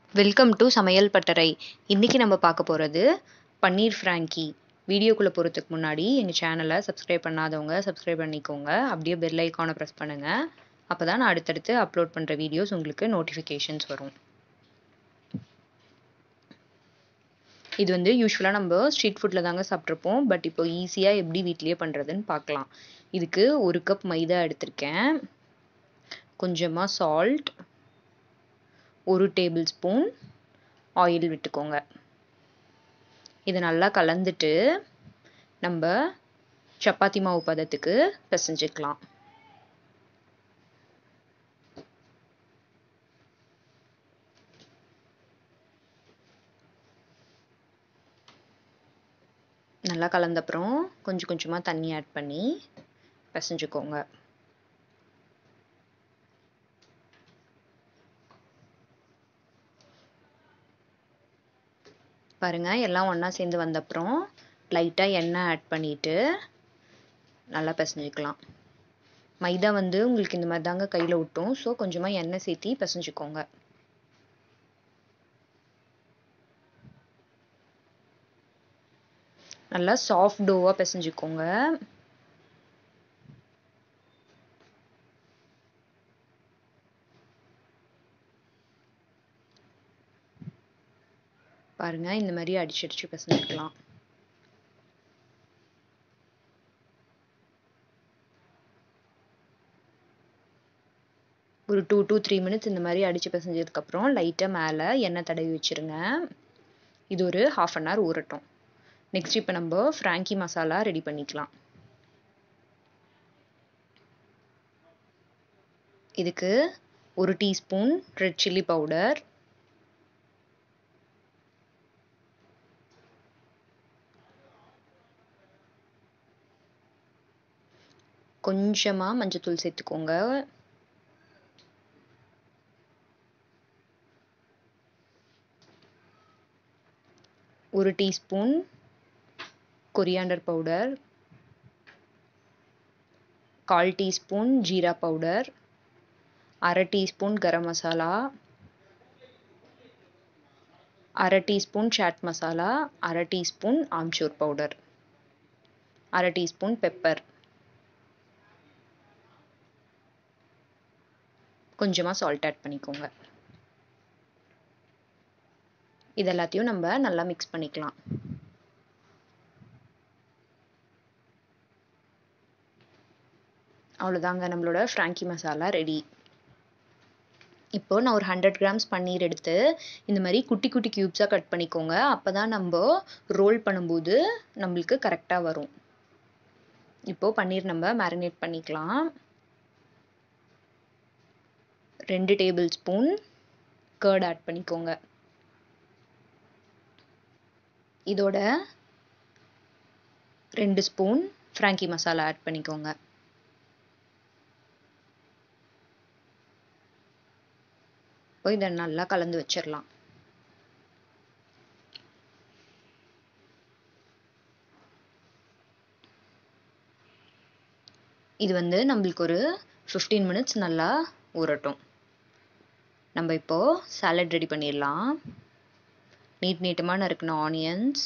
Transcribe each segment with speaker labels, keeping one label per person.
Speaker 1: welcome to சமையல் பட்டறை இன்றைக்கி நம்ம பார்க்க போகிறது பன்னீர் ஃப்ராங்கி வீடியோக்குள்ளே போகிறதுக்கு முன்னாடி எங்கள் சேனலை சப்ஸ்கிரைப் பண்ணாதவங்க சப்ஸ்கிரைப் பண்ணிக்கோங்க அப்படியே பெல் ஐக்கானை ப்ரெஸ் பண்ணுங்கள் அப்போ தான் நான் அடுத்தடுத்து அப்லோட் பண்ணுற வீடியோஸ் உங்களுக்கு நோட்டிஃபிகேஷன்ஸ் வரும் இது வந்து யூஸ்வலாக நம்ம ஸ்ட்ரீட் ஃபுட்டில் தாங்க சாப்பிட்ருப்போம் பட் இப்போ ஈஸியாக எப்படி வீட்லேயே பண்ணுறதுன்னு பார்க்கலாம் இதுக்கு ஒரு கப் மைதா எடுத்திருக்கேன் கொஞ்சமாக சால்ட் ஒரு டேபிள் ஸ்பூன் ஆயில் விட்டுக்கோங்க இதை நல்லா கலந்துட்டு நம்ம சப்பாத்தி மாவு பதத்துக்கு பிசைஞ்சுக்கலாம் நல்லா கலந்தப்புறம் கொஞ்சம் கொஞ்சமாக தண்ணி ஆட் பண்ணி பிசைஞ்சுக்கோங்க பாருங்கள் எல்லாம் ஒன்றா சேர்ந்து வந்தப்புறம் லைட்டாக எண்ணெய் ஆட் பண்ணிவிட்டு நல்லா பிசைஞ்சிக்கலாம் மைதா வந்து உங்களுக்கு இந்த மாதிரி தாங்க கையில் விட்டும் ஸோ கொஞ்சமாக எண்ணெய் சேர்த்தி பிசைஞ்சுக்கோங்க நல்லா சாஃப்ட் டோவாக பிசைஞ்சுக்கோங்க பாருங்க இந்த மாதிரி அடிச்சு அடிச்சு பிசைஞ்சுக்கலாம் ஒரு டூ டூ த்ரீ மினிட்ஸ் இந்த மாதிரி அடித்து பிசைஞ்சதுக்கப்புறம் லைட்டாக மேலே எண்ணெய் தடவி வச்சுருங்க இது ஒரு ஹாஃப் அன் ஹவர் ஊறட்டும் நெக்ஸ்ட் இப்போ நம்ம ஃப்ராங்கி மசாலா ரெடி பண்ணிக்கலாம் இதுக்கு ஒரு டீஸ்பூன் ரெட் சில்லி பவுடர் கொஞ்சமாக மஞ்சத்தூள் சேர்த்துக்கோங்க ஒரு டீஸ்பூன் கொரியாண்டர் பவுடர் கால் டீஸ்பூன் ஜீரா பவுடர் அரை டீஸ்பூன் கரம் மசாலா அரை டீஸ்பூன் சாட் மசாலா அரை டீஸ்பூன் ஆம்ச்சூர் பவுடர் அரை டீஸ்பூன் பெப்பர் கொஞ்சமாக சால்ட் ஆட் பண்ணிக்கோங்க இது எல்லாத்தையும் நம்ம நல்லா மிக்ஸ் பண்ணிக்கலாம் அவ்வளோதாங்க நம்மளோட ஃப்ராங்கி மசாலா ரெடி இப்போ நான் ஒரு ஹண்ட்ரட் கிராம்ஸ் பன்னீர் எடுத்து இந்த மாதிரி குட்டி குட்டி க்யூப்ஸாக கட் பண்ணிக்கோங்க அப்போ தான் நம்ம ரோல் பண்ணும்போது நம்மளுக்கு கரெக்டாக வரும் இப்போது பன்னீர் நம்ம மேரினேட் பண்ணிக்கலாம் ரெண்டு டேபிள் ஸ்பூன் கர்ட் ஆட் பண்ணிக்கோங்க இதோட ரெண்டு ஸ்பூன் ஃப்ராங்கி மசாலா ஆட் பண்ணிக்கோங்க இப்போ இதை நல்லா கலந்து வச்சிடலாம் இது வந்து நம்மளுக்கு ஒரு ஃபிஃப்டீன் மினிட்ஸ் நல்லா ஊறட்டும் நம்ம இப்போது சாலட் ரெடி பண்ணிடலாம் நீட் நீட்டமாக நறுக்கின ஆனியன்ஸ்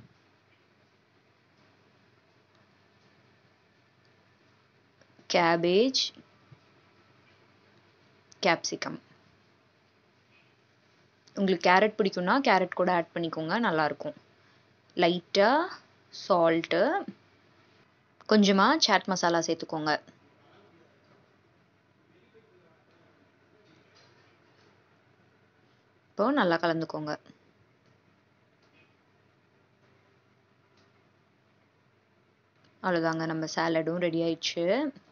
Speaker 1: கேபேஜ் கேப்சிகம் உங்களுக்கு கேரட் பிடிக்கும்னா கேரட் கூட ஆட் பண்ணிக்கோங்க நல்லாயிருக்கும் லைட்டாக சால்ட்டு கொஞ்சமாக சாட் மசாலா சேர்த்துக்கோங்க இப்போ நல்லா கலந்துக்கோங்க அவ்வளோதாங்க நம்ம சாலடும் ரெடி ஆயிடுச்சு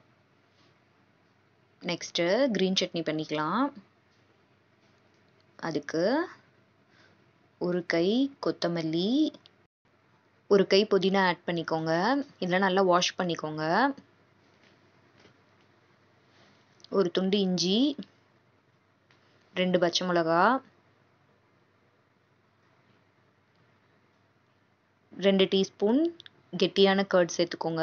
Speaker 1: நெக்ஸ்ட்டு க்ரீன் சட்னி பண்ணிக்கலாம் அதுக்கு ஒரு கை கொத்தமல்லி ஒரு கை புதினா ஆட் பண்ணிக்கோங்க இல்லை நல்லா வாஷ் பண்ணிக்கோங்க ஒரு துண்டு இஞ்சி ரெண்டு பச்சை மிளகா ரெண்டு டீஸ்பூன் கெட்டியான கர்ட் சேர்த்துக்கோங்க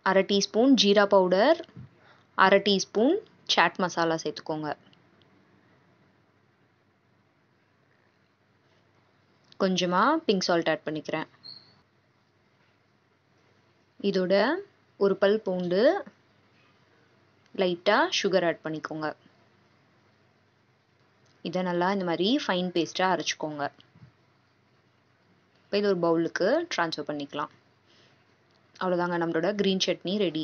Speaker 1: அரை டீஸ்பூன் ஜீரா பவுடர் அரை டீஸ்பூன் சாட் மசாலா சேர்த்துக்கோங்க கொஞ்சமாக பிங்க் சால்ட் ஆட் பண்ணிக்கிறேன் இதோட ஒரு பல் பூண்டு லைட்டாக சுகர் ஆட் பண்ணிக்கோங்க இதை நல்லா இந்த மாதிரி ஃபைன் பேஸ்ட்டாக அரைச்சிக்கோங்க இப்போ இது ஒரு பவுலுக்கு ட்ரான்ஸ்ஃபர் பண்ணிக்கலாம் அவ்வளோதாங்க நம்மளோட க்ரீன் சட்னி ரெடி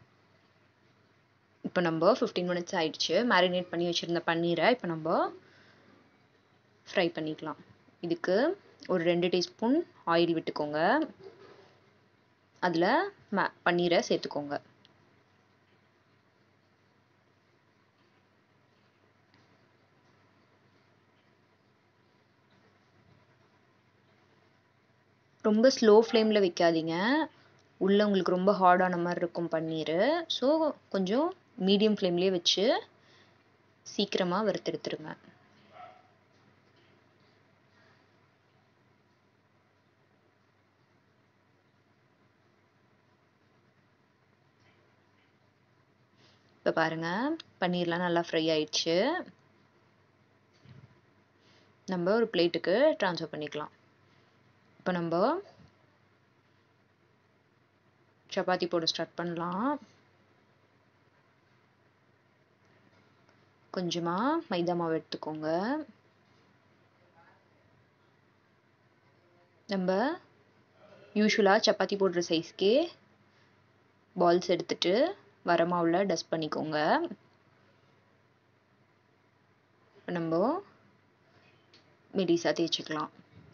Speaker 1: இப்போ நம்ம ஃபிஃப்டீன் மினிட்ஸ் ஆயிடுச்சு மேரினேட் பண்ணி வச்சுருந்த பன்னீரை இப்போ நம்ம ஃப்ரை பண்ணிக்கலாம் இதுக்கு ஒரு ரெண்டு டீஸ்பூன் ஆயில் விட்டுக்கோங்க அதில் ம பன்னீரை சேர்த்துக்கோங்க ரொம்ப ஸ்லோ ஃப்ளேமில் வைக்காதீங்க உள்ளே உங்களுக்கு ரொம்ப ஹார்டான மாதிரி இருக்கும் பன்னீர் ஸோ கொஞ்சம் மீடியம் ஃப்ளேம்லேயே வச்சு சீக்கிரமாக வறுத்தெடுத்துருங்க இப்போ பாருங்கள் பன்னீர்லாம் நல்லா ஃப்ரை ஆயிடுச்சு நம்ம ஒரு பிளேட்டுக்கு ட்ரான்ஸ்ஃபர் பண்ணிக்கலாம் இப்போ நம்ம சப்பாத்தி போட ஸ்டார்ட் பண்ணலாம் கொஞ்சமாக மைதா மாவு எடுத்துக்கோங்க நம்ம யூஸ்வலாக சப்பாத்தி போடுற சைஸ்க்கே பால்ஸ் எடுத்துட்டு வர மாவில் டஸ்ட் பண்ணிக்கோங்க இப்போ நம்ம மெலிசாக தேய்ச்சிக்கலாம்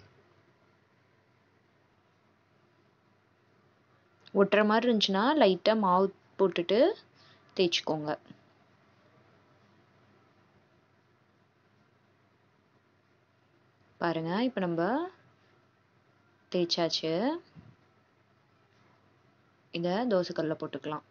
Speaker 1: ஒட்டுற மாதிரி இருந்துச்சுன்னா லைட்டாக மாவு போட்டுட்டு தேய்ச்சிக்கோங்க பாருங்க இப்போ நம்ம தேய்ச்சாச்சு இதை தோசைக்கல்ல போட்டுக்கலாம்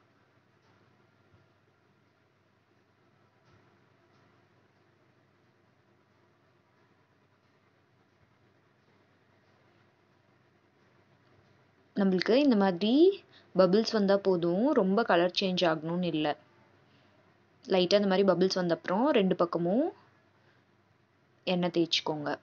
Speaker 1: நம்மளுக்கு இந்த மாதிரி பபிள்ஸ் வந்தால் போதும் ரொம்ப கலர் சேஞ்ச் ஆகணும்னு இல்லை லைட்டாக இந்த மாதிரி பபிள்ஸ் வந்த அப்புறம் ரெண்டு பக்கமும் எண்ணெய் தேய்ச்சிக்கோங்க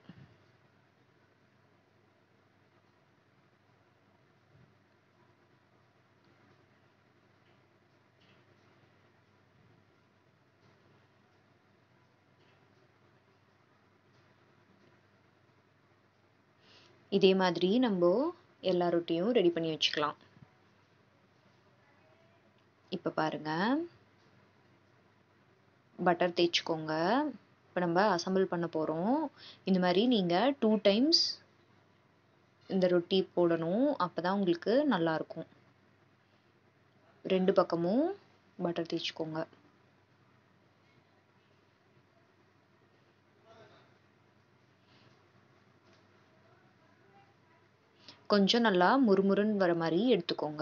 Speaker 1: இதே மாதிரி நம்ம எல்லா ரொட்டியும் ரெடி பண்ணி வச்சுக்கலாம் இப்போ பாருங்க பட்டர் தேய்ச்சிக்கோங்க இப்போ நம்ம அசம்பிள் பண்ண போகிறோம் இந்த மாதிரி நீங்கள் டூ டைம்ஸ் இந்த ரொட்டி போடணும் அப்போ தான் உங்களுக்கு நல்லாயிருக்கும் ரெண்டு பக்கமும் பட்டர் தேய்ச்சிக்கோங்க கொஞ்சம் நல்லா முறுமுறுன்னு வர மாதிரி எடுத்துக்கோங்க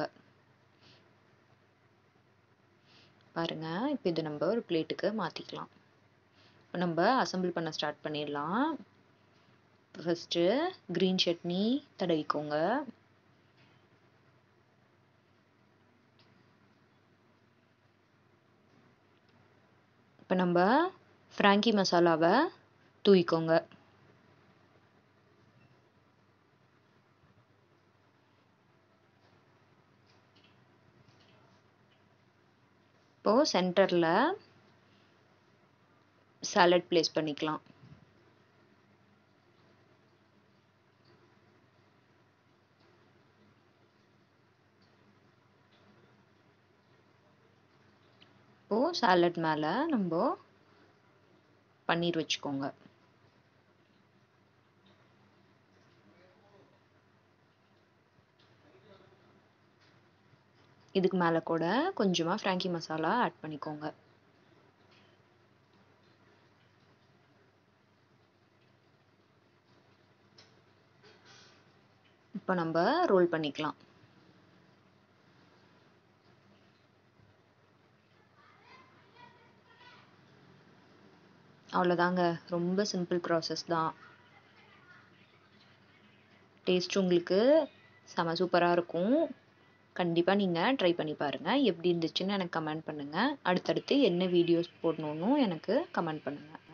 Speaker 1: பாருங்க இப்போ இது நம்ம ஒரு பிளேட்டுக்கு மாற்றிக்கலாம் இப்போ நம்ம அசம்பிள் பண்ண ஸ்டார்ட் பண்ணிடலாம் ஃபஸ்ட்டு க்ரீன் சட்னி தடவிக்கோங்க இப்போ நம்ம ஃப்ராங்கி மசாலாவை தூவிக்கோங்க இப்போது சென்டரில் சாலட் ப்ளேஸ் பண்ணிக்கலாம் இப்போது சாலட் மேலே நம்ம பன்னீர் வச்சுக்கோங்க இதுக்கு மேலே கூட கொஞ்சமாக ஃப்ராங்கி மசாலா ஆட் பண்ணிக்கோங்க இப்போ நம்ம ரோல் பண்ணிக்கலாம் அவ்வளோதாங்க ரொம்ப சிம்பிள் ப்ராசஸ் தான் டேஸ்ட் உங்களுக்கு செம சூப்பராக இருக்கும் கண்டிப்பாக நீங்கள் ட்ரை பண்ணி பாருங்கள் எப்படி இருந்துச்சுன்னு எனக்கு கமெண்ட் பண்ணுங்கள் அடுத்தடுத்து என்ன வீடியோஸ் போடணுன்னு எனக்கு கமெண்ட் பண்ணுங்கள்